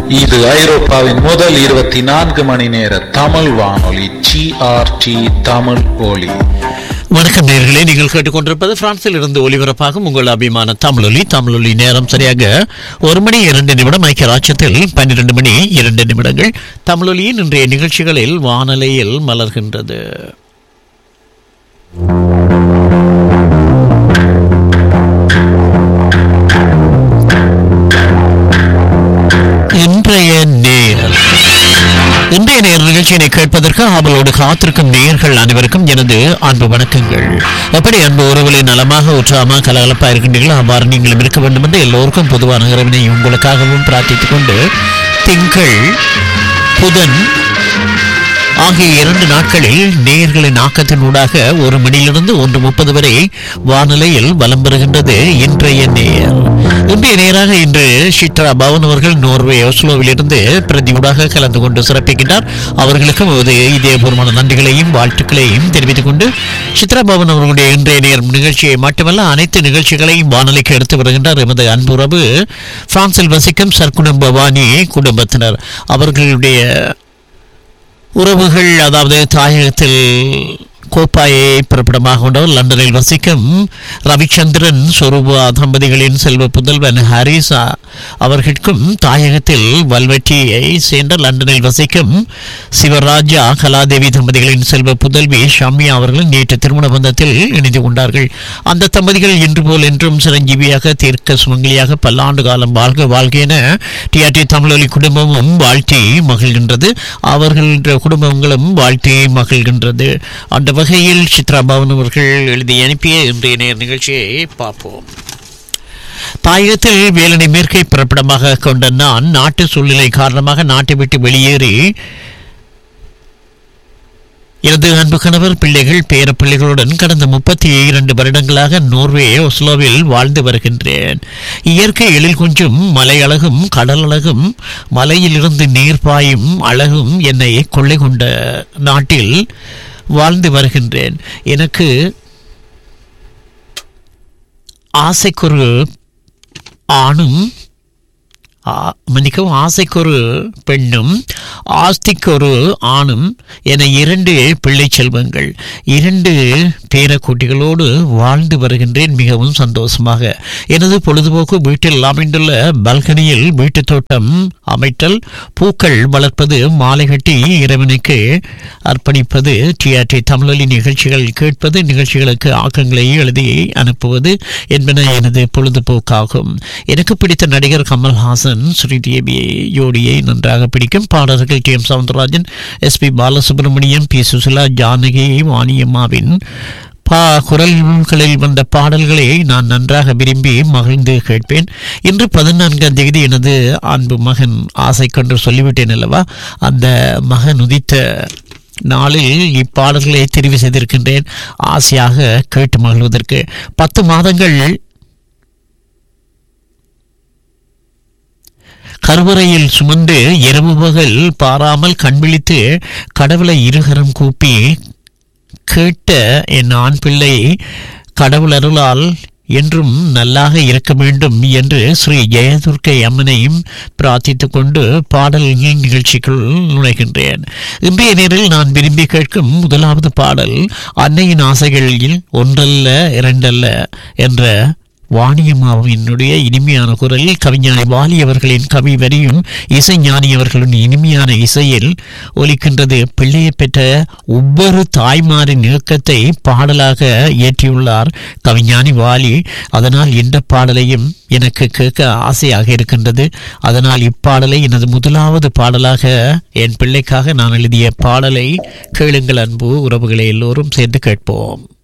இது ஐரோப்பாவின் முதல் இருபத்தி நான்கு மணி நேர தமிழ் வானொலி ஜிஆர்டி தமிழ் ஒலி வணக்கம் நேர்களே நீங்கள் கேட்டுக்கொண்டிருப்பது பிரான்சில் இருந்து ஒலிபரப்பாகும் உங்கள் அபிமான தமிழொலி தமிழொலி நேரம் சரியாக ஒரு மணி இரண்டு நிமிடம் ஐக்கிய ராஜ்யத்தில் பன்னிரண்டு மணி இரண்டு நிமிடங்கள் தமிழொலியின் இன்றைய நிகழ்ச்சிகளில் வானலையில் மலர்கின்றது இன்றைய நேரம் இன்றைய நேர நிகழ்ச்சியினை கேட்பதற்கு ஆவலோடு காத்திருக்கும் நேயர்கள் அனைவருக்கும் எனது அன்பு வணக்கங்கள் எப்படி அன்பு உறவுகளை நலமாக உற்சாகமாக கலகலப்பாக இருக்கின்றீர்களோ அவ்வாறு நீங்களும் இருக்க வேண்டும் என்று எல்லோருக்கும் பொதுவான இறைவனை உங்களுக்காகவும் பிரார்த்தித்துக் கொண்டு திங்கள் புதன் ஆகிய இரண்டு நாட்களில் நேயர்களின் ஆக்கத்தினூடாக ஒரு மணியிலிருந்து ஒன்று முப்பது வரை வானிலையில் வலம் பெறுகின்றது இன்றைய நேர் இன்றைய நேராக இன்று சித்ரா பவன் அவர்கள் நோர்வே ஒஸ்லோவிலிருந்து பிரதியூடாக கலந்து கொண்டு சிறப்பிக்கின்றார் அவர்களுக்கும் ஒரு இதயபூர்வமான நன்றிகளையும் வாழ்த்துக்களையும் தெரிவித்துக் கொண்டு சித்ரா பவன் அவர்களுடைய இன்றைய நேர் நிகழ்ச்சியை மட்டுமல்ல அனைத்து நிகழ்ச்சிகளையும் வானொலிக்கு எடுத்து வருகின்றார் எமது அன்புறவு பிரான்சில் வசிக்கும் சர்க்குணம் பவானி குடும்பத்தினர் அவர்களுடைய உறவுகள் அதாவது தாயகத்தில் கோப்பாயை பிறப்பிடமாக கொண்டவர் லண்டனில் வசிக்கும் ரவிச்சந்திரன் சொரூபா தம்பதிகளின் செல்வ புதல்வன் ஹரிசா அவர்களுக்கும் தாயகத்தில் வல்வெட்டியை சேர்ந்த லண்டனில் வசிக்கும் சிவராஜா கலாதேவி தம்பதிகளின் செல்வ புதல்வி ஷம்யா அவர்கள் நேற்று திருமண பந்தத்தில் இணைந்து கொண்டார்கள் அந்த தம்பதிகள் இன்று போல் என்றும் சிரஞ்சீவியாக தீர்க்க சுமங்கலியாக பல்லாண்டு காலம் வாழ்க வாழ்க என டிஆர்டி தமிழொலி குடும்பமும் வாழ்த்தி மகிழ்கின்றது அவர்கள் குடும்பங்களும் வாழ்த்தி மகிழ்கின்றது அந்த வகையில் சித்ரா பவன் அவர்கள் எழுதி அனுப்பிய இன்றைய நேர் நிகழ்ச்சியை பார்ப்போம் தாயகத்தில் வேலனை மேற்கை பிறப்பிடமாக கொண்ட நான் நாட்டு சூழ்நிலை காரணமாக நாட்டை விட்டு வெளியேறி எனது அன்பு கணவர் பிள்ளைகள் பேர பிள்ளைகளுடன் கடந்த முப்பத்தி இரண்டு வருடங்களாக நோர்வே ஒஸ்லோவில் வாழ்ந்து வருகின்றேன் இயற்கை எழில் கொஞ்சம் மலை அழகும் கடல் அழகும் மலையிலிருந்து நீர் பாயும் அழகும் என்னை கொள்ளை கொண்ட நாட்டில் வாழ்ந்து வருகின்றேன் எனக்கு ஆசைக்கொரு ஆணும் ஆ- மன்னிக்கவும் ஆசைக்கொரு பெண்ணும் ஆஸ்திக்கொரு ஆணும் என இரண்டு பிள்ளை செல்வங்கள் இரண்டு பேரக்குட்டிகளோடு வாழ்ந்து வருகின்றேன் மிகவும் சந்தோஷமாக எனது பொழுதுபோக்கு வீட்டில் அமைந்துள்ள பால்கனியில் வீட்டுத் தோட்டம் அமைத்தல் பூக்கள் வளர்ப்பது மாலை கட்டி இறைவனுக்கு அர்ப்பணிப்பது டிஆர்டி தமிழொலி நிகழ்ச்சிகள் கேட்பது நிகழ்ச்சிகளுக்கு ஆக்கங்களை எழுதி அனுப்புவது என்பன எனது பொழுதுபோக்காகும் எனக்கு பிடித்த நடிகர் கமல்ஹாசன் ஸ்ரீதேவி யோடியை நன்றாக பிடிக்கும் பாடல்கள் T M Soundararajan S P Balasubrahmanyam P Susheela Janaki வாணியம்மாவின் பா குரல்களில் வந்த பாடல்களை நான் நன்றாக விரும்பி மகிழ்ந்து கேட்பேன் இன்று பதினான்காம் தேதி எனது அன்பு மகன் ஆசை கண்டு சொல்லிவிட்டேன் அல்லவா அந்த மகன் உதித்த நாளில் இப்பாடல்களை தெரிவு செய்திருக்கின்றேன் ஆசையாக கேட்டு மகிழ்வதற்கு பத்து மாதங்கள் கருவறையில் சுமந்து இரவு பகல் பாராமல் கண்விழித்து கடவுளை இருகரம் கூப்பி கேட்ட என் ஆண் பிள்ளை கடவுள் அருளால் என்றும் நல்லாக இருக்க வேண்டும் என்று ஸ்ரீ ஜெயதுர்க்கை அம்மனையும் பிரார்த்தித்துக் கொண்டு பாடல் நிகழ்ச்சிக்குள் நுழைகின்றேன் இன்றைய நேரில் நான் விரும்பி கேட்கும் முதலாவது பாடல் அன்னையின் ஆசைகளில் ஒன்றல்ல இரண்டல்ல என்ற வாணியம்மாவினுடைய இனிமையான குரலில் கவிஞானி வாலி அவர்களின் கவி வரியும் இசைஞானி அவர்களின் இனிமையான இசையில் ஒலிக்கின்றது பிள்ளையை பெற்ற ஒவ்வொரு தாய்மாரின் இயக்கத்தை பாடலாக இயற்றியுள்ளார் கவிஞானி வாலி அதனால் இந்த பாடலையும் எனக்கு கேட்க ஆசையாக இருக்கின்றது அதனால் இப்பாடலை எனது முதலாவது பாடலாக என் பிள்ளைக்காக நான் எழுதிய பாடலை கேளுங்கள் அன்பு உறவுகளை எல்லோரும் சேர்ந்து கேட்போம்